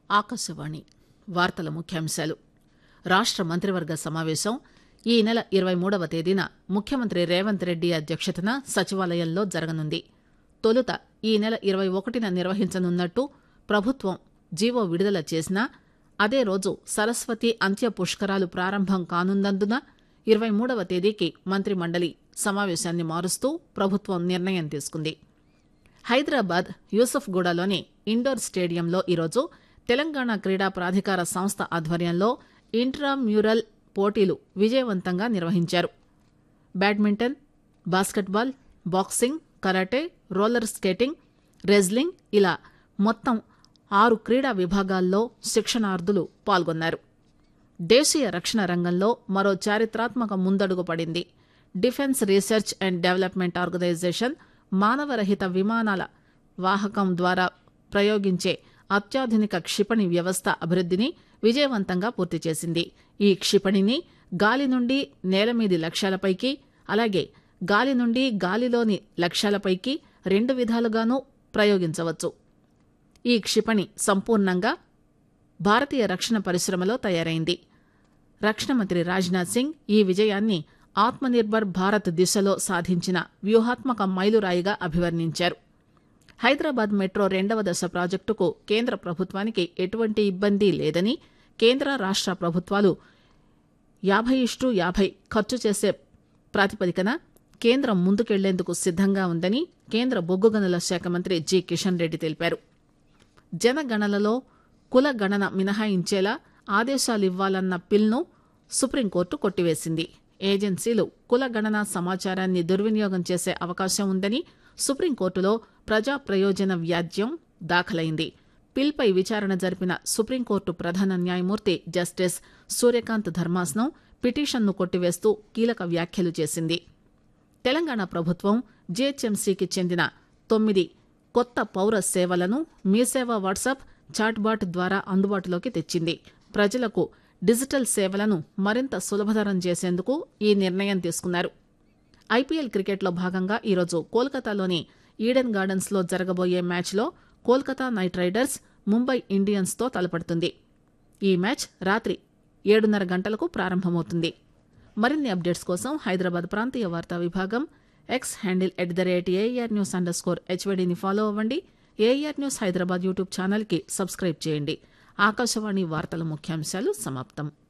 ఆకాశవాణి వార్తల ముఖ్యాంశాలు రాష్ట మంత్రివర్గ సమావేశం ఈ నెల ఇరవై మూడవ తేదీన ముఖ్యమంత్రి రేవంత్ రెడ్డి అధ్యక్షతన సచివాలయంలో జరగనుంది తొలుత ఈ నెల ఇరవై ఒకటిన నిర్వహించనున్నట్టు ప్రభుత్వం జీవో విడుదల చేసినా అదే రోజు సరస్వతి అంత్య పుష్కరాలు ప్రారంభం కానున్నందున ఇరవై మూడవ తేదీకి మంత్రిమండలి సమావేశాన్ని మారుస్తూ ప్రభుత్వం నిర్ణయం తీసుకుంది హైదరాబాద్ యూసఫ్గూడలోని ఇండోర్ స్టేడియంలో ఈరోజు తెలంగాణ క్రీడా ప్రాధికార సంస్థ ఆధ్వర్యంలో ఇంట్రా మ్యూరల్ పోటీలు విజయవంతంగా నిర్వహించారు badminton basketball boxing karate roller skating wrestling ఇలా మొత్తం ఆరు క్రీడా విభాగాల్లో శిక్షణార్థులు పాల్గొన్నారు దేశీయ రక్షణ రంగంలో మరో చారిత్రాత్మక ముందడుగు పడింది defence research and development organisation మానవరహిత విమానాల వాహకం ద్వారా ప్రయోగించే అత్యాధునిక క్షిపణి వ్యవస్థ అభివృద్దిని విజయవంతంగా పూర్తి చేసింది ఈ క్షిపణిని గాలి నుండి నేలమీది లక్ష్యాలపైకి అలాగే గాలి నుండి గాలిలోని లక్ష్యాలపైకి రెండు విధాలుగానూ ప్రయోగించవచ్చు ఈ క్షిపణి సంపూర్ణంగా భారతీయ రక్షణ పరిశ్రమలో తయారైంది రక్షణ మంత్రి రాజ్నాథ్ సింగ్ ఈ విజయాన్ని ఆత్మనిర్భర్ భారత్ దిశలో సాధించిన వ్యూహాత్మక మైలురాయిగా అభివర్ణించారు హైదరాబాద్ మెట్రో రెండవ దశ ప్రాజెక్టుకు కేంద్ర ప్రభుత్వానికి ఎటువంటి ఇబ్బంది లేదని కేంద్ర రాష్ట ప్రభుత్వాలు యాభై ఇష్టు యాభై ఖర్చు చేసే ప్రాతిపదికన కేంద్రం ముందుకెళ్లేందుకు సిద్దంగా ఉందని కేంద్ర బొగ్గు గనుల శాఖ మంత్రి జి కిషన్ రెడ్డి తెలిపారు జనగణనలో కుల గణన మినహాయించేలా ఆదేశాలివ్వాలన్న పిల్ను సుప్రీంకోర్టు కొట్టివేసింది ఏజెన్సీలు కుల గణన సమాచారాన్ని దుర్వినియోగం చేసే అవకాశం ఉందని సుప్రీంకోర్టులో ప్రజా ప్రయోజన వ్యాజ్యం దాఖలైంది పిల్పై విచారణ జరిపిన సుప్రీంకోర్టు ప్రధాన న్యాయమూర్తి జస్టిస్ సూర్యకాంత్ ధర్మాసనం పిటిషన్ను కొట్టివేస్తూ కీలక వ్యాఖ్యలు చేసింది తెలంగాణ ప్రభుత్వం జీహెచ్ఎంసీకి చెందిన తొమ్మిది కొత్త పౌర సేవలను మీసేవ వాట్సాప్ చాట్బాట్ ద్వారా అందుబాటులోకి తెచ్చింది ప్రజలకు డిజిటల్ సేవలను మరింత సులభతరం చేసేందుకు ఈ నిర్ణయం తీసుకున్నారు ఐపీఎల్ క్రికెట్లో భాగంగా ఈరోజు కోల్కతాలోని ఈడెన్ గార్డెన్స్ లో జరగబోయే మ్యాచ్లో Kolkata knight riders Mumbai Indians తో తలపడుతుంది ఈ మ్యాచ్ రాత్రి ఏడున్నర గంటలకు ప్రారంభమవుతుంది మరిన్ని అప్డేట్స్ కోసం హైదరాబాద్ ప్రాంతీయ వార్తా విభాగం X handle at the rate AR news under score హెచ్వడిని ఫాలో అవ్వండి ఏఆర్ న్యూస్ హైదరాబాద్ యూట్యూబ్ ఛానల్కి సబ్స్క్రైబ్ చేయండి ఆకాశవాణి వార్తల ముఖ్యాంశాలు సమాప్తం